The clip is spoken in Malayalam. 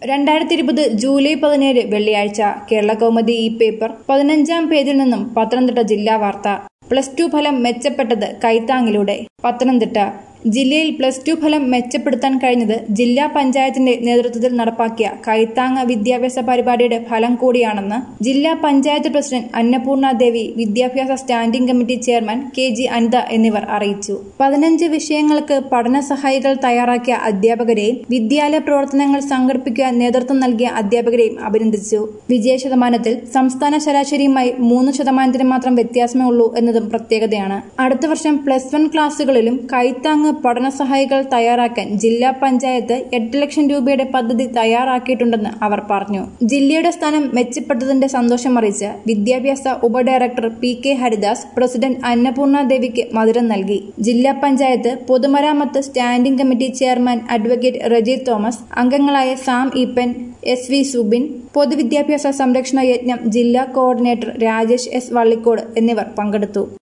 രണ്ടായിരത്തി ഇരുപത് ജൂലൈ പതിനേഴ് വെള്ളിയാഴ്ച കേരള കൗമുദി ഈ പേപ്പർ പതിനഞ്ചാം പേജിൽ നിന്നും പത്തനംതിട്ട ജില്ലാ വാർത്ത പ്ലസ് ടു ഫലം മെച്ചപ്പെട്ടത് കൈത്താങ്ങിലൂടെ പത്തനംതിട്ട ജില്ലയിൽ പ്ലസ് ടു ഫലം മെച്ചപ്പെടുത്താൻ കഴിഞ്ഞത് ജില്ലാ പഞ്ചായത്തിന്റെ നേതൃത്വത്തിൽ നടപ്പാക്കിയ കൈത്താങ്ങ വിദ്യാഭ്യാസ പരിപാടിയുടെ ഫലം കൂടിയാണെന്ന് ജില്ലാ പഞ്ചായത്ത് പ്രസിഡന്റ് അന്നപൂർണ ദേവി വിദ്യാഭ്യാസ standing committee chairman K G Anitha എന്നിവർ അറിയിച്ചു പതിനഞ്ച് വിഷയങ്ങൾക്ക് പഠന സഹായികൾ തയ്യാറാക്കിയ അധ്യാപകരെയും വിദ്യാലയ പ്രവർത്തനങ്ങൾ സംഘടിപ്പിക്കാൻ നേതൃത്വം നൽകിയ അധ്യാപകരെയും അഭിനന്ദിച്ചു വിജയ ശതമാനത്തിൽ സംസ്ഥാന ശരാശരിയുമായി മൂന്ന് ശതമാനത്തിന് മാത്രം വ്യത്യാസമേ ഉള്ളൂ എന്നതും പ്രത്യേകതയാണ് അടുത്ത വർഷം പ്ലസ് വൺ ക്ലാസുകളിലും കൈത്താങ് പഠന സഹായികൾ തയ്യാറാക്കാൻ ജില്ലാ പഞ്ചായത്ത് എട്ട് ലക്ഷം രൂപയുടെ പദ്ധതി തയ്യാറാക്കിയിട്ടുണ്ടെന്ന് അവർ പറഞ്ഞു ജില്ലയുടെ സ്ഥാനം മെച്ചപ്പെട്ടതിന്റെ സന്തോഷം അറിയിച്ച് വിദ്യാഭ്യാസ ഉപഡയറക്ടർ P K Haridas president Annapurna ദേവിക്ക് മധുരം നൽകി ജില്ലാ പഞ്ചായത്ത് പൊതുമരാമത്ത് standing committee chairman advocate Reji Thomas അംഗങ്ങളായ സാം ഈപ്പൻ എസ് വി സുബിൻ പൊതുവിദ്യാഭ്യാസ സംരക്ഷണ യജ്ഞം ജില്ലാ കോർഡിനേറ്റർ രാജേഷ് എസ് വള്ളിക്കോട് എന്നിവർ പങ്കെടുത്തു